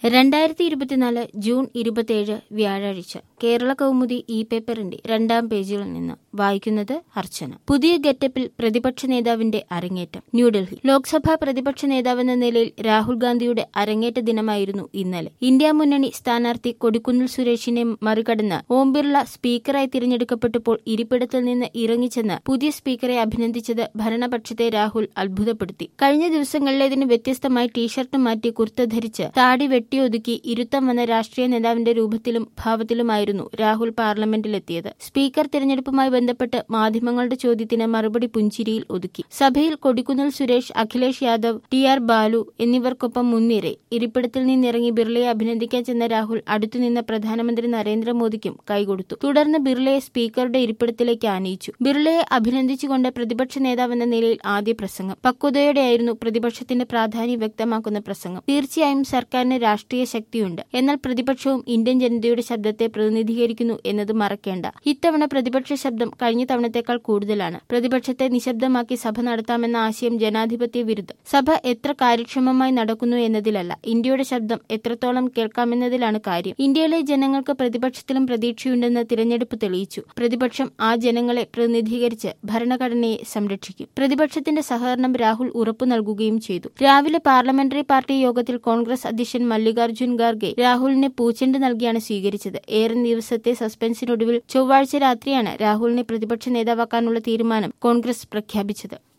രണ്ടായിരത്തി ഇരുപത്തിനാല് ജൂൺ ഇരുപത്തിയേഴ് വ്യാഴാഴ്ച കേരള കൗമുദി ഇ പേപ്പറിന്റെ രണ്ടാം പേജിൽ നിന്ന് വായിക്കുന്നത് അർച്ചന പുതിയ ഗെറ്റപ്പിൽ പ്രതിപക്ഷ നേതാവിന്റെ അരങ്ങേറ്റം ന്യൂഡൽഹി ലോക്സഭാ പ്രതിപക്ഷ നേതാവെന്ന നിലയിൽ രാഹുൽ ഗാന്ധിയുടെ അരങ്ങേറ്റ ദിനമായിരുന്നു ഇന്നലെ ഇന്ത്യ മുന്നണി സ്ഥാനാർത്ഥി കൊടിക്കുന്നിൽ സുരേഷിനെ മറികടന്ന് ഓം ബിർള സ്പീക്കറായി തിരഞ്ഞെടുക്കപ്പെട്ടപ്പോൾ ഇരിപ്പിടത്തിൽ നിന്ന് ഇറങ്ങിച്ചെന്ന് പുതിയ സ്പീക്കറെ അഭിനന്ദിച്ചത് ഭരണപക്ഷത്തെ രാഹുൽ അത്ഭുതപ്പെടുത്തി കഴിഞ്ഞ ദിവസങ്ങളിലേതിന് വ്യത്യസ്തമായി ടീഷർട്ട് മാറ്റി കുർത്ത ധരിച്ച് താടി വെട്ടിയൊതുക്കി ഇരുത്തം വന്ന രാഷ്ട്രീയ നേതാവിന്റെ രൂപത്തിലും ഭാവത്തിലുമായിരുന്നു രാഹുൽ പാർലമെന്റിലെത്തിയത് സ്പീക്കർ തിരഞ്ഞെടുപ്പുമായി ബന്ധപ്പെട്ട് മാധ്യമങ്ങളുടെ ചോദ്യത്തിന് മറുപടി പുഞ്ചിരിയിൽ ഒതുക്കി സഭയിൽ കൊടിക്കുന്നിൽ സുരേഷ് അഖിലേഷ് യാദവ് ടി ആർ ബാലു എന്നിവർക്കൊപ്പം മുൻനിരെ ഇരിപ്പിടത്തിൽ നിന്നിറങ്ങി ബിർളയെ അഭിനന്ദിക്കാൻ ചെന്ന രാഹുൽ അടുത്തുനിന്ന പ്രധാനമന്ത്രി നരേന്ദ്രമോദിക്കും കൈകൊടുത്തു തുടർന്ന് ബിർളയെ സ്പീക്കറുടെ ഇരിപ്പിടത്തിലേക്ക് ആനയിച്ചു ബിർളയെ അഭിനന്ദിച്ചുകൊണ്ട് പ്രതിപക്ഷ നേതാവെന്ന നിലയിൽ ആദ്യ പ്രസംഗം പക്വതയോടെയായിരുന്നു പ്രതിപക്ഷത്തിന്റെ പ്രാധാന്യം വ്യക്തമാക്കുന്ന പ്രസംഗം തീർച്ചയായും സർക്കാരിന് രാഷ്ട്രീയ ശക്തിയുണ്ട് എന്നാൽ പ്രതിപക്ഷവും ഇന്ത്യൻ ജനതയുടെ ശബ്ദത്തെ പ്രതിനിധീകരിക്കുന്നു എന്നത് മറക്കേണ്ട ഇത്തവണ പ്രതിപക്ഷ ശബ്ദം കഴിഞ്ഞ തവണത്തേക്കാൾ കൂടുതലാണ് പ്രതിപക്ഷത്തെ നിശബ്ദമാക്കി സഭ നടത്താമെന്ന ആശയം ജനാധിപത്യ വിരുദ്ധം സഭ എത്ര കാര്യക്ഷമമായി നടക്കുന്നു എന്നതിലല്ല ഇന്ത്യയുടെ ശബ്ദം എത്രത്തോളം കേൾക്കാമെന്നതിലാണ് കാര്യം ഇന്ത്യയിലെ ജനങ്ങൾക്ക് പ്രതിപക്ഷത്തിലും പ്രതീക്ഷയുണ്ടെന്ന് തിരഞ്ഞെടുപ്പ് തെളിയിച്ചു പ്രതിപക്ഷം ആ ജനങ്ങളെ പ്രതിനിധീകരിച്ച് ഭരണഘടനയെ സംരക്ഷിക്കും പ്രതിപക്ഷത്തിന്റെ സഹകരണം രാഹുൽ ഉറപ്പു നൽകുകയും ചെയ്തു രാവിലെ പാർലമെന്ററി പാർട്ടി യോഗത്തിൽ കോൺഗ്രസ് അധ്യക്ഷൻ മല്ലികാർജ്ജുൻ ഖാർഗെ രാഹുലിനെ പൂച്ചെണ്ട് നൽകിയാണ് സ്വീകരിച്ചത് ഏറെ ദിവസത്തെ സസ്പെൻസിനൊടുവിൽ ചൊവ്വാഴ്ച രാത്രിയാണ് രാഹുലിനെ പ്രതിപക്ഷ നേതാവാക്കാനുള്ള തീരുമാനം കോൺഗ്രസ് പ്രഖ്യാപിച്ചത്